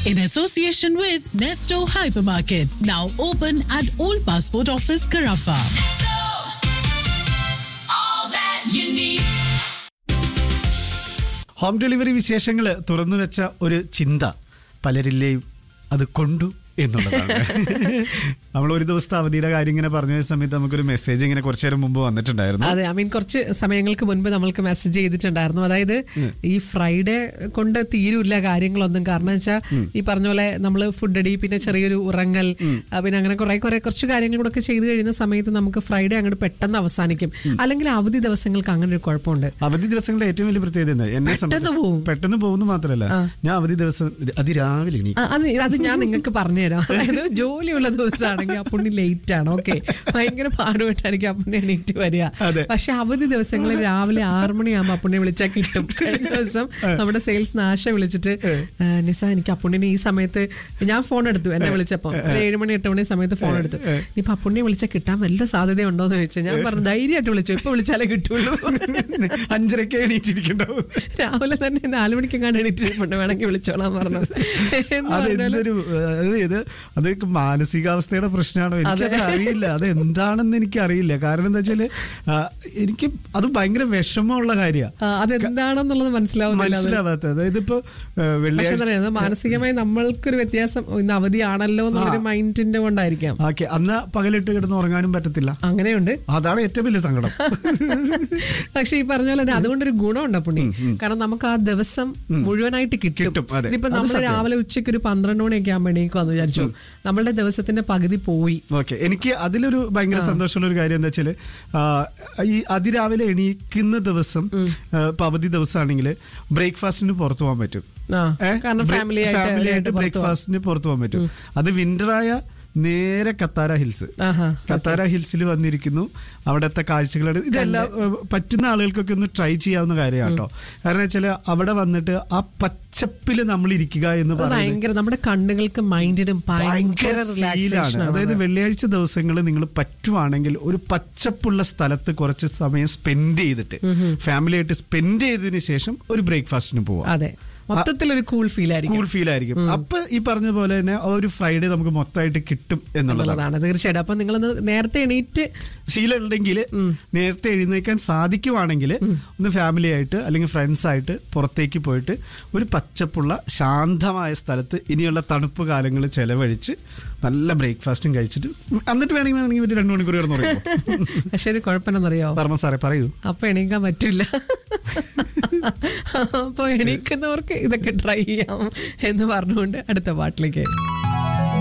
in association with Nesto Hypermarket, now open at Old Passport Office, Carafa. Home delivery വിശേഷങ്ങൾ തുറന്നു വെച്ച ഒരു ചിന്ത പലരിലെയും അത് കൊണ്ടു എന്നുള്ളതാണ് നമ്മൾ ഒരു ദിവസത്തെ അവധിയുടെ കാര്യം ഇങ്ങനെ പറഞ്ഞ സമയത്ത് നമുക്കൊരു മെസ്സേജ് ഇങ്ങനെ കുറച്ചു നേരം മുമ്പ് വന്നിട്ടുണ്ടായിരുന്നു അതെ ഐ മീൻ കുറച്ച് സമയങ്ങൾക്ക് മുൻപ് നമ്മൾക്ക് മെസ്സേജ് ചെയ്തിട്ടുണ്ടായിരുന്നു അതായത് ഈ ഫ്രൈഡേ കൊണ്ട് തീരൂല്ല കാര്യങ്ങളൊന്നും കാരണം വെച്ചാൽ ഈ പറഞ്ഞ പോലെ നമ്മൾ ഫുഡ് അടി പിന്നെ ചെറിയൊരു ഉറങ്ങൽ ആ, പിന്നെ അങ്ങനെ കുറെ കുറെ കുറച്ച് കാര്യങ്ങൾ കൂടെ ഒക്കെ ചെയ്ത് കഴിയുന്ന സമയത്ത് നമുക്ക് ഫ്രൈഡേ അങ്ങോട്ട് പെട്ടെന്ന് അവസാനിക്കും അല്ലെങ്കിൽ അവധി ദിവസങ്ങൾക്ക് അങ്ങനെ ഒരു കുഴപ്പമുണ്ട് അവധി ദിവസങ്ങളുടെ ഏറ്റവും വലിയ പ്രത്യേകത എന്താ എന്നെ പെട്ടെന്ന് സംബന്ധിച്ച് പോവും. പെട്ടെന്ന് പോകുന്നു മാത്രമല്ല ഞാൻ അവധി ദിവസം അതിരാവിലെ എണീക്കും ആ, അത് അത് ഞാൻ നിങ്ങൾക്ക് പറഞ്ഞുതരാം അതായത് ജോലിയുള്ള ദിവസമാണെങ്കിൽ അപ്പുണ്ണി ലേറ്റ് ആണ് ഓക്കെ ഭയങ്കര പാടുപെട്ടായിരിക്കും അപ്പുണ്ണി എണീറ്റ് വരിക അതെ. പക്ഷെ അവധി ദിവസങ്ങളിൽ രാവിലെ ആറു മണിയാകുമ്പോൾ അപ്പുണ്ണി വിളിച്ചാൽ കിട്ടും കഴിഞ്ഞ ദിവസം നമ്മുടെ സെയിൽസ് നാശ വിളിച്ചിട്ട് "ആ, നിസ എനിക്ക് അപ്പുണ്ണിനെ ഈ സമയത്ത് ഞാൻ ഫോൺ എടുത്തു എന്നെ വിളിച്ചപ്പോ ഒരു ഏഴ് മണി എട്ട് മണി സമയത്ത് ഫോൺ എടുത്തു ഇപ്പൊ അപ്പുണ്ണിയെ വിളിച്ചാൽ കിട്ടാൻ വല്ല സാധ്യതയുണ്ടോ എന്ന് ചോദിച്ചു ഞാൻ പറഞ്ഞു ധൈര്യമായിട്ട് വിളിച്ചു ഇപ്പൊ വിളിച്ചാലേ കിട്ടുള്ളൂ അഞ്ചരക്ക് എണീറ്റിരിക്കണ്ടാവും രാവിലെ തന്നെ നാലു മണിക്കെങ്ങാണ്ട് എണീറ്റിട്ടുണ്ട് വേണമെങ്കിൽ വിളിച്ചോളാൻ പറഞ്ഞത് എന്ന് അത് പറഞ്ഞാല് എന്തൊരു അത് ഇത് അത് മാനസികാവസ്ഥയുടെ പ്രശ്നമാണോ എനിക്കത് അറിയില്ല അത് എന്താണെന്ന് എനിക്ക് അറിയില്ല കാരണം എന്താ വെച്ചാല് ആ, എനിക്ക് അത് ഭയങ്കര വിഷമമുള്ള കാര്യമാണ് ആ, അതെന്താണെന്നുള്ളത് മനസ്സിലാവുന്നില്ല അത്. മനസ്സിലാവാത്ത അതായത് ഇപ്പൊ ആ, പക്ഷെ വെള്ളിയാഴ്ച എന്താ പറയാ, അത് മാനസികമായി നമ്മൾക്കൊരു വ്യത്യാസം ഇന്ന് അവധിയാണല്ലോ എന്നുള്ളൊരു മൈൻഡിന്റെ കൊണ്ടായിരിക്കാം ഓക്കെ അന്ന് പകലിട്ട് കിടന്ന് ഉറങ്ങാനും പറ്റത്തില്ല അങ്ങനെയുണ്ട് അതാണ് ഏറ്റവും വലിയ സങ്കടം പക്ഷെ ഈ പറഞ്ഞ പോലെ തന്നെ അതുകൊണ്ടൊരു ഗുണമുണ്ട് പുണ്ണി കാരണം നമുക്ക് ആ ദിവസം മുഴുവനായിട്ട് കിട്ടും കിട്ടും, അതെ. ഇതിപ്പോ അത് നമ്മൾ സത്യം. രാവിലെ ഉച്ചയ്ക്ക് ഒരു പന്ത്രണ്ട് മണിയൊക്കെ ആകുമ്പോൾ എണീക്കുമെന്ന് വിചാരിച്ചു നമ്മളുടെ ദിവസത്തിന്റെ പകുതി പോയി ഓക്കെ എനിക്ക് അതിലൊരു ഭയങ്കര സന്തോഷമുള്ള ഒരു കാര്യം എന്താ വെച്ചാല് ആ, ഈ അതിരാവിലെ എണീക്കുന്ന ദിവസം ആ, ഇപ്പൊ അവധി ദിവസമാണെങ്കിൽ ബ്രേക്ക്ഫാസ്റ്റിന് പുറത്തു പോകാൻ പറ്റും ആ, ഏ? കാരണം ബ്രേ- family ആയിട്ട് family ആയിട്ട് ആയിട്ട് പുറത്ത് ബ്രേക്ക്ഫാസ്റ്റിന് പുറത്തു പോകാൻ പറ്റും അത് വിന്ററായ നേരെ കത്താര ഹിൽസ് ആഹാ കത്താര ഹിൽസിൽ വന്നിരിക്കുന്നു അവിടുത്തെ കാഴ്ചകളുടെ ഇതെല്ലാം ഏഹ്, പറ്റുന്ന ആളുകൾക്കൊക്കെ ഒന്ന് ട്രൈ ചെയ്യാവുന്ന കാര്യമാണ് കേട്ടോ കാരണം വെച്ചാൽ അവിടെ വന്നിട്ട് ആ പച്ചപ്പിൽ നമ്മൾ ഇരിക്കുക എന്ന് അത് പറയുന്നത് ഭയങ്കര നമ്മുടെ കണ്ണുകൾക്ക് മൈൻഡിനും ഭയങ്കര ഭയങ്കര റിലാക്സേഷൻ ഫീലാണ് അതായത് വെള്ളിയാഴ്ച ദിവസങ്ങൾ നിങ്ങൾ പറ്റുവാണെങ്കിൽ ഒരു പച്ചപ്പുള്ള സ്ഥലത്ത് കുറച്ച് സമയം സ്പെൻഡ് ചെയ്തിട്ട് ഫാമിലി ആയിട്ട് സ്പെൻഡ് ചെയ്തതിന് ശേഷം ഒരു ബ്രേക്ക്ഫാസ്റ്റിന് പോവാം അതെ മൊത്തത്തിൽ ഒരു കൂൾ ഫീൽ ആയിരിക്കും കൂൾ ഫീൽ ആയിരിക്കും അപ്പൊ ഈ പറഞ്ഞ പോലെ തന്നെ ആ ഒരു ഫ്രൈഡേ നമുക്ക് മൊത്തമായിട്ട് കിട്ടും എന്നുള്ളതാണ് എന്നുള്ളതാണ് തീർച്ചയായിട്ടും അപ്പൊ നിങ്ങളൊന്ന് നേരത്തെ എണീറ്റ് ശീലം ഉണ്ടെങ്കിൽ നേരത്തെ എഴുന്നേക്കാൻ സാധിക്കുവാണെങ്കിൽ ഒന്ന് ഫാമിലി ആയിട്ട് അല്ലെങ്കിൽ ഫ്രണ്ട്സ് ആയിട്ട് പുറത്തേക്ക് പോയിട്ട് ഒരു പച്ചപ്പുള്ള ശാന്തമായ സ്ഥലത്ത് ഇനിയുള്ള തണുപ്പ് കാലങ്ങൾ ചെലവഴിച്ച് നല്ല ബ്രേക്ക്ഫാസ്റ്റും കഴിച്ചിട്ട് എന്നിട്ട് വേണമെങ്കിൽ വേണമെങ്കിൽ ഒരു രണ്ട് മണിക്കൂർ കിടന്നു പറയുമ്പോൾ പക്ഷെ ഒരു കുഴപ്പമെന്നറിയോ വർമ്മ സാറേ പറയൂ അപ്പൊ എണീക്കാൻ പറ്റില്ല അപ്പൊ എണീക്കുന്നവർക്ക് ഇതൊക്കെ ട്രൈ ചെയ്യാം എന്ന് പറഞ്ഞുകൊണ്ട് അടുത്ത പാട്ടിലേക്ക്